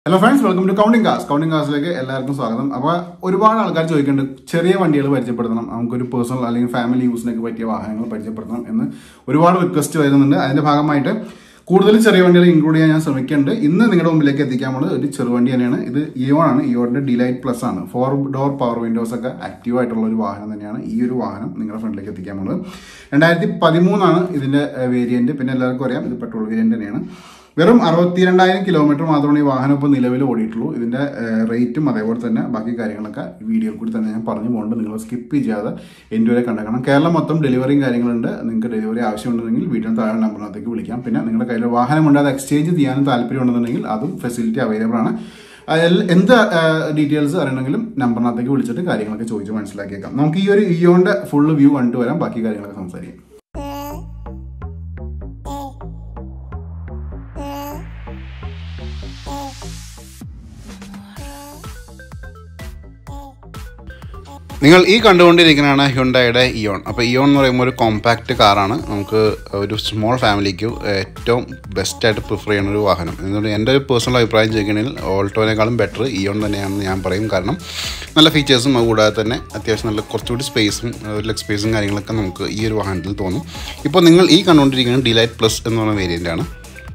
hello friends welcome to counting cars counting കാസിലേക്ക് എല്ലാവർക്കും സ്വാഗതം അപ്പോൾ ഒരുപാട് ആൾക്കാർ ചോദിക്കുന്നുണ്ട് ചെറിയ വണ്ടികൾ പരിചയപ്പെടുത്തണം നമുക്കൊരു പേഴ്സണൽ അല്ലെങ്കിൽ ഫാമിലി യൂസിനൊക്കെ പറ്റിയ വാഹനങ്ങൾ പരിചയപ്പെടുത്തണം എന്ന് ഒരുപാട് റിക്വസ്റ്റ് വരുന്നുണ്ട് അതിന്റെ ഭാഗമായിട്ട് കൂടുതൽ ചെറിയ വണ്ടികൾ ഇൻക്ലൂഡ് ചെയ്യാൻ ഞാൻ ശ്രമിക്കുന്നുണ്ട് ഇന്ന് നിങ്ങളുടെ മുമ്പിലേക്ക് എത്തിക്കാൻ പോകുന്നത് ഒരു ചെറുവണ്ടി തന്നെയാണ് ഇത് ഇയോൺ ആണ് ഇയോണിന്റെ ഡിലൈറ്റ് പ്ലസ് ആണ് ഫോർ ഡോർ പവർ വിൻഡോസ് ഒക്കെ ആക്റ്റീവ് ആയിട്ടുള്ള ഒരു വാഹനം തന്നെയാണ് ഈ ഒരു വാഹനം നിങ്ങളുടെ ഫ്രണ്ടിലേക്ക് എത്തിക്കാൻ പോകുന്നത് രണ്ടായിരത്തി പതിമൂന്നാണ് ഇതിന്റെ വേരിയന്റ് പിന്നെ എല്ലാവർക്കും അറിയാം ഇത് പെട്രോൾ വേരിയന്റ് തന്നെയാണ് വെറും അറുപത്തിരണ്ടായിരം കിലോമീറ്റർ മാത്രമാണ് ഈ വാഹനം ഇപ്പോൾ നിലവിൽ ഓടിയിട്ടുള്ളൂ ഇതിന്റെ റേറ്റും അതേപോലെ തന്നെ ബാക്കി കാര്യങ്ങളൊക്കെ ഈ വീഡിയോയിൽ കൂടി തന്നെ ഞാൻ പറഞ്ഞു പോകുന്നുണ്ട് നിങ്ങൾ സ്കിപ്പ് ചെയ്യാതെ എൻ്റെ വരെ കണ്ടേക്കണം കേരളം മൊത്തം ഡെലിവറിയും കാര്യങ്ങളുണ്ട് നിങ്ങൾക്ക് ഡെലിവറി ആവശ്യമുണ്ടെങ്കിൽ വീടിന് താഴെ നമ്പറിനകത്തേക്ക് വിളിക്കാം പിന്നെ നിങ്ങളുടെ കയ്യിൽ വാഹനമുണ്ട് അത് എക്സ്ചേഞ്ച് ചെയ്യാനും താല്പര്യമുണ്ടെന്നുണ്ടെങ്കിൽ അതും ഫെസിലിറ്റി അവൈലബിൾ ആണ് അതിൽ എന്ത് ഡീറ്റെയിൽസ് അറിയണമെങ്കിലും നമ്പറിനകത്തേക്ക് വിളിച്ചിട്ട് കാര്യങ്ങളൊക്കെ ചോദിച്ച് മനസ്സിലാക്കിയേക്കാം നമുക്ക് ഈ ഒരു ഇയോന്റെ ഫുള്ള് വ്യൂ കണ്ടു വരാം ബാക്കി കാര്യങ്ങളൊക്കെ സംസാരിക്കാം നിങ്ങൾ ഈ കണ്ടുകൊണ്ടിരിക്കുന്നതാണ് ഹ്യുണ്ടായുടെ ഇയോൺ അപ്പോൾ ഇയോൺ എന്ന് പറയുമ്പോൾ ഒരു കോമ്പാക്റ്റ് കാറാണ് നമുക്ക് ഒരു സ്മോൾ ഫാമിലിക്ക് ഏറ്റവും ബെസ്റ്റായിട്ട് പ്രിഫർ ചെയ്യുന്ന ഒരു വാഹനം എന്നുകൊണ്ട് എൻ്റെ ഒരു പേഴ്സണൽ അഭിപ്രായം ചോദിക്കണമെങ്കിൽ ഓൾട്ടോനേക്കാളും ബെറ്റർ ഇയോൺ തന്നെയാണെന്ന് ഞാൻ പറയും കാരണം നല്ല ഫീച്ചേഴ്സും അതുകൂടാതെ തന്നെ അത്യാവശ്യം നല്ല കുറച്ചുകൂടി സ്പേസും ലെഗ് സ്പേസും കാര്യങ്ങളൊക്കെ നമുക്ക് ഈ ഒരു വാഹനത്തിൽ തോന്നും ഇപ്പോൾ നിങ്ങൾ ഈ കണ്ടുകൊണ്ടിരിക്കുന്നത് ഡിലൈറ്റ് പ്ലസ് എന്ന് പറയുന്ന വേരിയൻ്റാണ്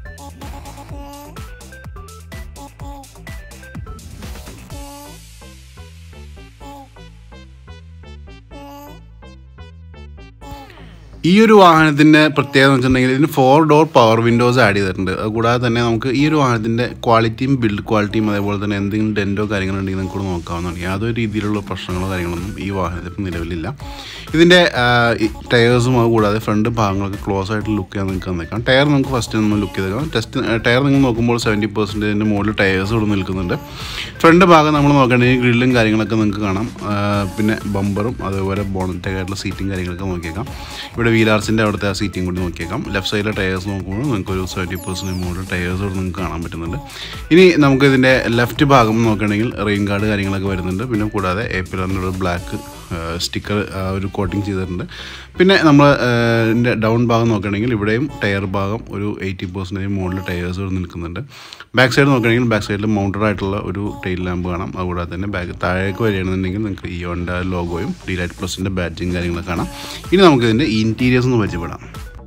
ഈ ഒരു വാഹനത്തിൻ്റെ പ്രത്യേകത എന്ന് വെച്ചിട്ടുണ്ടെങ്കിൽ ഇതിന് four door power windows add ചെയ്തിട്ടുണ്ട് അതുകൂടാതെ തന്നെ നമുക്ക് ഈ ഒരു വാഹനത്തിൻ്റെ ക്വാളിറ്റിയും ബിൽഡ് ക്വാളിറ്റിയും അതേപോലെ തന്നെ എന്തെങ്കിലും ഡെൻറ്റോ കാര്യങ്ങളോ ഉണ്ടെങ്കിൽ നമുക്ക് കൂടെ നോക്കാവുന്നതാണ് യാതൊരു രീതിയിലുള്ള പ്രശ്നങ്ങളോ കാര്യങ്ങളൊന്നും ഈ വാഹനത്തിൽ ഇപ്പം നിലവിലില്ല ഇതിൻ്റെ ടയേഴ്സും അതുകൂടാതെ ഫ്രണ്ട് ഭാഗങ്ങളൊക്കെ ക്ലോസ് ആയിട്ട് ലുക്ക് ചെയ്യാൻ നിങ്ങൾക്ക് നിൽക്കാം ടയർ നമുക്ക് ഫസ്റ്റ് നമ്മൾ ലുക്ക് ചെയ്തേക്കാം ടെസ്റ്റ് ടയർ നിങ്ങൾ നോക്കുമ്പോൾ സെവൻറ്റി പെർസെൻറ്റേജിൻ്റെ മുകളിൽ ടയേഴ്സ് ഇവിടെ നിൽക്കുന്നുണ്ട് ഫ്രണ്ട് ഭാഗം നമ്മൾ നോക്കേണ്ടെങ്കിൽ ഗ്രില്ലും കാര്യങ്ങളൊക്കെ നിങ്ങൾക്ക് കാണാം പിന്നെ ബമ്പറും അതുപോലെ ബോണറ്റൊക്കെ ആയിട്ടുള്ള സീറ്റും കാര്യങ്ങളൊക്കെ നോക്കിയേക്കാം ഇവിടെ വീലാർസിൻ്റെ അവിടുത്തെ ആ സീറ്റിംഗ് കൂടി നോക്കിയേക്കാം ലെഫ്റ്റ് സൈഡിലെ ടയേഴ്സ് നോക്കുമ്പോൾ നിങ്ങൾക്ക് ഒരു സെവൻറ്റി പെർസെൻറ്റ് മുകളിൽ ടയേഴ്സ് ഇവിടെ നിങ്ങൾക്ക് കാണാൻ പറ്റുന്നുണ്ട് ഇനി നമുക്ക് ഇതിൻ്റെ ലെഫ്റ്റ് ഭാഗം നോക്കുകയാണെങ്കിൽ റെയിൻ ഗാർഡ് കാര്യങ്ങളൊക്കെ വരുന്നുണ്ട് പിന്നെ കൂടാതെ എ പിലറിൻ്റെ ബ്ലാക്ക് സ്റ്റിക്കർ ഒരു കോട്ടിങ് ചെയ്തിട്ടുണ്ട് പിന്നെ നമ്മൾ ഇതിൻ്റെ ഡൗൺ ഭാഗം നോക്കുകയാണെങ്കിൽ ഇവിടെയും ടയർ ഭാഗം ഒരു എയ്റ്റി പെർസെൻറ്റേജ് മുകളിൽ ടയേഴ്സ് ഇവിടെ നിൽക്കുന്നുണ്ട് ബാക്ക് സൈഡ് നോക്കുകയാണെങ്കിൽ ബാക്ക് സൈഡിൽ മൗണ്ടഡ് ആയിട്ടുള്ള ഒരു ടെയിൽ ലാമ്പ് കാണാം അതുകൂടാതെ തന്നെ ബാക്ക് താഴേക്ക് വരികയാണെന്നുണ്ടെങ്കിൽ നിങ്ങൾക്ക് ഈ ഓണ്ട ലോഗോയും ഡിലൈറ്റ് പ്ലസിൻ്റെ ബാഡ്ജിങ് കാര്യങ്ങളൊക്കെ കാണാം ഇനി നമുക്ക് ഇതിൻ്റെ ഇൻറ്റീരിയേഴ്സ് ഒന്ന് പരിചയപ്പെടാം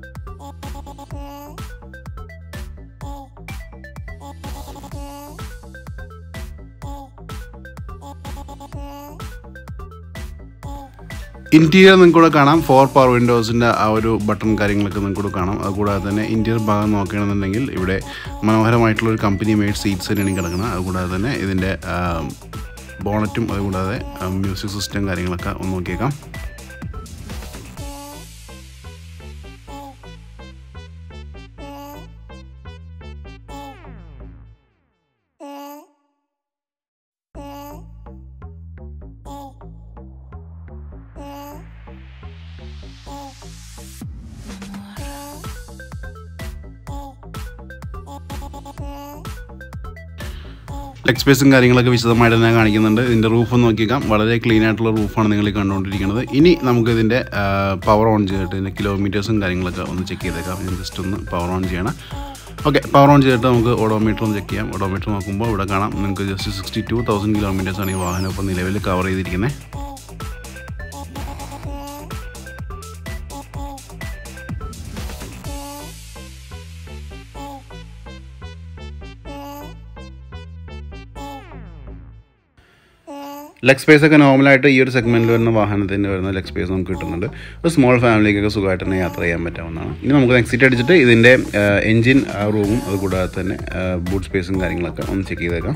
ഇൻറ്റീരിയർ നിങ്ങൾക്ക് കൂടെ കാണാം ഫോർ പവർ വിൻഡോസിൻ്റെ ആ ഒരു ബട്ടൺ കാര്യങ്ങളൊക്കെ നിങ്ങൾക്ക് കൂടെ കാണാം അതുകൂടാതെ തന്നെ ഇൻറ്റീരിയർ ഭാഗം നോക്കുകയാണെന്നുണ്ടെങ്കിൽ ഇവിടെ മനോഹരമായിട്ടുള്ള ഒരു കമ്പനി മെയ്ഡ് സീറ്റ്സ് തന്നെയാണ് കിടക്കുന്നത് അതുകൂടാതെ തന്നെ ഇതിൻ്റെ ബോണറ്റും അതുകൂടാതെ മ്യൂസിക് സിസ്റ്റം കാര്യങ്ങളൊക്കെ ഒന്ന് നോക്കിയേക്കാം ലെഗ് സ്പേസും കാര്യങ്ങളൊക്കെ വിശദമായിട്ട് തന്നെ കാണിക്കുന്നുണ്ട് ഇതിൻ്റെ റൂഫ് നോക്കിയേക്കാം വളരെ ക്ലീൻ ആയിട്ടുള്ള റൂഫാണ് നിങ്ങൾ കണ്ടുകൊണ്ടിരിക്കുന്നത് ഇനി നമുക്ക് ഇതിൻ്റെ പവർ ഓൺ ചെയ്തിട്ട് ഇതിൻ്റെ കിലോമീറ്റേഴ്സും കാര്യങ്ങളൊക്കെ ഒന്ന് ചെക്ക് ചെയ്തേക്കാം ഞാൻ ജസ്റ്റ് ഒന്ന് പവർ ഓൺ ചെയ്യണം ഓക്കെ പവർ ഓൺ ചെയ്തിട്ട് നമുക്ക് ഓഡോമീറ്റർ ഒന്ന് ചെക്ക് ചെയ്യാം ഓഡോമീറ്റർ നോക്കുമ്പോൾ ഇവിടെ കാണാം നിങ്ങൾക്ക് ജസ്റ്റ് സിക്സ്റ്റി ടു തൗസൻഡ് കിലോമീറ്റേഴ്സാണ് ഈ വാഹനം ഇപ്പോൾ നിലവിൽ കവർ ചെയ്തിരിക്കുന്നത് ലെഗ് സ്പേസ് ഒക്കെ നോർമലായിട്ട് ഈ ഒരു സെഗ്മെൻറ്റിൽ വരുന്ന വാഹനത്തിന് വരുന്ന ലെഗ് സ്പേസ് നമുക്ക് കിട്ടുന്നുണ്ട് ഒരു സ്മോൾ ഫാമിലിക്കൊക്കെ സുഖമായിട്ട് തന്നെ യാത്ര ചെയ്യാൻ പറ്റാവുന്നതാണ് ഇനി നമുക്ക് എക്സിറ്റ് അടിച്ചിട്ട് ഇതിൻ്റെ എൻജിൻ റൂമും അതുകൂടാതെ തന്നെ ബൂട്ട് സ്പേസും കാര്യങ്ങളൊക്കെ ഒന്ന് ചെക്ക് ചെയ്തേക്കാം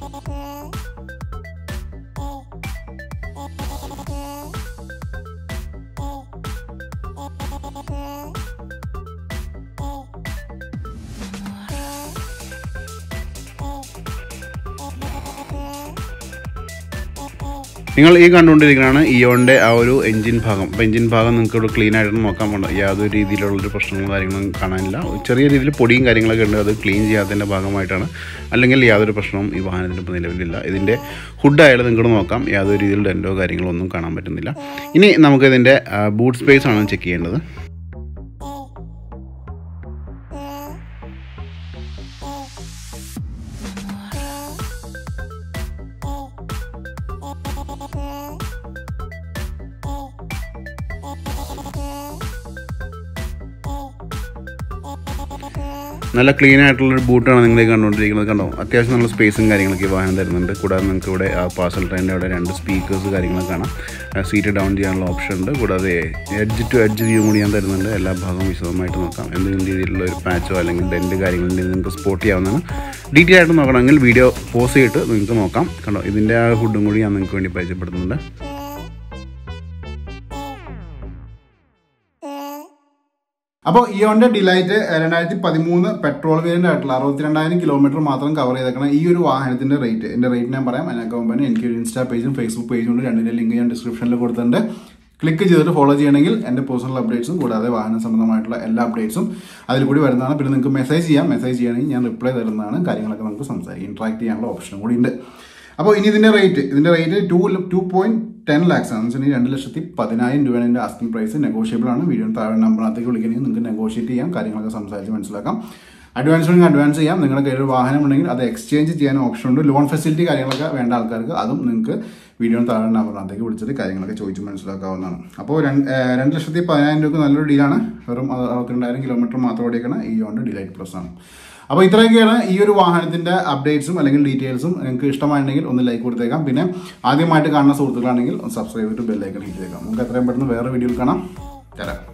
നിങ്ങൾ ഈ കണ്ടുകൊണ്ടിരിക്കുന്നതാണ് ഇയോൻ്റെ ആ ഒരു എഞ്ചിൻ ഭാഗം അപ്പോൾ എഞ്ചിൻ ഭാഗം നിങ്ങൾക്ക് ഇവിടെ ക്ലീൻ ആയിട്ട് നോക്കാൻ പോകണ്ട യാതൊരു രീതിയിലുള്ളൊരു പ്രശ്നങ്ങളും കാര്യങ്ങളും കാണാനില്ല ചെറിയ രീതിയിൽ പൊടിയും കാര്യങ്ങളൊക്കെ ഉണ്ട് അത് ക്ലീൻ ചെയ്യാത്തതിൻ്റെ ഭാഗമായിട്ടാണ് അല്ലെങ്കിൽ യാതൊരു പ്രശ്നവും ഈ വാഹനത്തിന് ഇപ്പോൾ നിലവിലില്ല ഇതിൻ്റെ ഹുഡ് ആയാലും നിങ്ങൾക്ക് നോക്കാം യാതൊരു രീതിയിൽ ഡെൻറ്റോ കാര്യങ്ങളോ ഒന്നും കാണാൻ പറ്റുന്നില്ല ഇനി നമുക്ക് ഇതിൻ്റെ ബൂട്ട് സ്പേസ് ആണ് ചെക്ക് ചെയ്യേണ്ടത് നല്ല ക്ലീൻ ആയിട്ടുള്ളൊരു ബൂട്ടാണ് നിങ്ങൾ കണ്ടുകൊണ്ടിരിക്കുന്നത് കണ്ടോ അത്യാവശ്യം നല്ല സ്പേസും കാര്യങ്ങളൊക്കെ ഈ വാഹനം തരുന്നുണ്ട് കൂടാതെ നിങ്ങൾക്ക് ഇവിടെ ആ പാർസൽ ട്രെയിനിൻ്റെ അവിടെ രണ്ട് സ്പീക്കേഴ്സ് കാര്യങ്ങളൊക്കെ കാണാം സീറ്റ് ഡൗൺ ചെയ്യാനുള്ള ഓപ്ഷൻ ഉണ്ട് കൂടാതെ എഡ്ജ് ടു എഡ്ജ് വ്യൂ കൂടി ഞാൻ തരുന്നുണ്ട് എല്ലാ ഭാഗവും വിശദമായിട്ട് നോക്കാം എന്തെങ്കിലും രീതിയിലുള്ള ഒരു പാച്ചോ അല്ലെങ്കിൽ ഡെൻറ്റ് കാര്യങ്ങളുണ്ടെങ്കിൽ നിങ്ങൾക്ക് സ്പോട്ട് ചെയ്യാവുന്നതാണ് ഡീറ്റെയിൽ ആയിട്ട് നോക്കണമെങ്കിൽ വീഡിയോ പോസ് ചെയ്തിട്ട് നിങ്ങൾക്ക് നോക്കാം കണ്ടോ ഇതിൻ്റെ ആ ഹുഡും കൂടി ഞാൻ നിങ്ങൾക്ക് വേണ്ടി പരിചയപ്പെടുത്തുന്നുണ്ട് അപ്പോൾ ഇയോന്റെ ഡിലൈറ്റ് രണ്ടായിരത്തി പതിമൂന്ന് പെട്രോൾ വേരിയന്റ് ആയിട്ടുള്ള അറുപത്തിരണ്ടായിരം കിലോമീറ്റർ മാത്രം കവർ ചെയ്തേക്കണം ഈ ഒരു വാഹനത്തിന്റെ റേറ്റ് എന്റെ റേറ്റ് ഞാൻ പറയാം അതിനൊക്കെ മുമ്പ് തന്നെ എനിക്ക് ഒരു ഇൻസ്റ്റാ പേജും ഫേസ്ബുക്ക് പേജും ഉണ്ട് രണ്ടിന്റെ ലിങ്ക് ഞാൻ ഡിസ്ക്രിപ്ഷനിൽ കൊടുത്തിട്ടുണ്ട് ക്ലിക്ക് ചെയ്തിട്ട് ഫോളോ ചെയ്യണമെങ്കിൽ എൻ്റെ പേഴ്സണൽ അപ്ഡേറ്റ്സും കൂടാതെ വാഹന സംബന്ധമായിട്ടുള്ള എല്ലാ അപ്ഡേറ്റ്സും അതിൽ കൂടി വരുന്നതാണ് പിന്നെ നിങ്ങൾക്ക് മെസ്സേജ് ചെയ്യാം മെസ്സേജ് ചെയ്യണമെങ്കിൽ ഞാൻ റിപ്ലൈ തരുന്നതാണ് കാര്യങ്ങളൊക്കെ നമുക്ക് സംസാരിക്കാം ഇൻട്രാക്ട് ചെയ്യാനുള്ള ഓപ്ഷനും കൂടി ഉണ്ട് അപ്പോൾ ഇനി ഇതിന്റെ റേറ്റ് ഇതിന്റെ rate two two point ten lakhs ആണ് വെച്ചിട്ടുണ്ടെങ്കിൽ രണ്ട് ലക്ഷത്തി പതിനായിരം രൂപയാണ് ഇതിന്റെ ആസ്കിംഗ് പ്രൈസ് നെഗോഷ്യബിൾ ആണ് വീഡിയോ താഴെ നമ്പറിനകത്തേക്ക് വിളിക്കണമെങ്കിൽ നിങ്ങൾക്ക് നെഗോഷിയേറ്റ് ചെയ്യാം കാര്യങ്ങളൊക്കെ സംസാരിച്ച് മനസ്സിലാക്കാം അഡ്വാൻസ് വേണമെങ്കിൽ അഡ്വാൻസ് ചെയ്യാം നിങ്ങളുടെ കയ്യിൽ ഒരു വാഹനം ഉണ്ടെങ്കിൽ അത് എക്സ്ചേഞ്ച് ചെയ്യാൻ ഓപ്ഷൻ ഉണ്ട് ലോൺ ഫെസിലിറ്റി കാര്യങ്ങളൊക്കെ വേണ്ട ആൾക്കാർക്ക് അതും നിങ്ങൾക്ക് വീഡിയോ താഴെ നമ്പറിനകത്തേക്ക് വിളിച്ചിട്ട് കാര്യങ്ങളൊക്കെ ചോദിച്ച് മനസ്സിലാക്കാവുന്നതാണ് അപ്പോൾ രണ്ട് ഏഹ് രണ്ട് ലക്ഷത്തി പതിനായിരം രൂപ നല്ലൊരു ഡീലാണ് വെറും അറുപത്തിരണ്ടായിരം കിലോമീറ്റർ മാത്രം ഓടിക്കുന്ന ഈ ഓണ്ട് ഡിലൈറ്റ് പ്ലസ് ആണ് അപ്പോൾ ഇത്രയൊക്കെയാണ് ഈ ഒരു വാഹനത്തിന്റെ അപ്ഡേറ്റ്സും അല്ലെങ്കിൽ ഡീറ്റെയിൽസും നിങ്ങൾക്ക് ഇഷ്ടമായിട്ടുണ്ടെങ്കിൽ ഒന്ന് ലൈക്ക് കൊടുത്തേക്കാം പിന്നെ ആദ്യമായിട്ട് കാണുന്ന സുഹൃത്തുക്കളാണെങ്കിൽ ഒന്ന് സബ്സ്ക്രൈബ് ചെയ്തിട്ട് ബെല്ലൈക്കൺ ഹിറ്റ് ചെയ്തേക്കാം നമുക്ക് എത്രയും പെട്ടെന്ന് വേറെ വീഡിയോയിൽ കാണാം തരാം